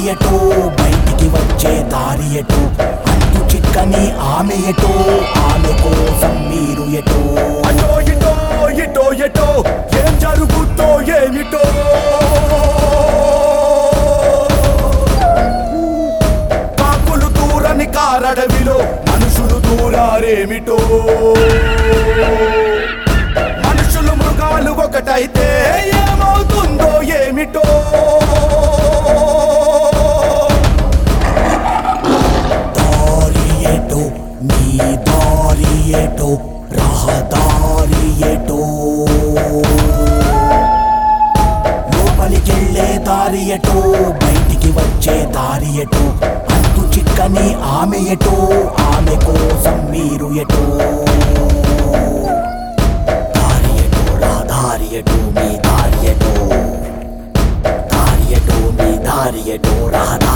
ఎటో బయటికి వచ్చే దారి ఎటో అంతు చిక్కని ఆమె ఎటో ఆమె కోసం మీరు ఎటో అటో ఇటో ఇటో ఎటో ఏం జరుగుతో ఏమిటో కాకులు దూరని కారడవిలో మనుషులు దూరారేమిటో మనుషులు మృగాలు ఒకటైతే ఏమవుతుందో ఏమిటో దారి ఎటో నీ దారి ఎటో రహదారి ఎటో లోపలికెళ్ళే దారి ఎటో బయటికి వచ్చే దారి ఎటో అంతు చిక్కని ఆమె ఎటో ఆమె కోసం మీరు ఎటో దారి ఎటో రహదారి ఎటో మీ దారి ఎటో దారి ఎటో మీ దారి ఎటో రహదారి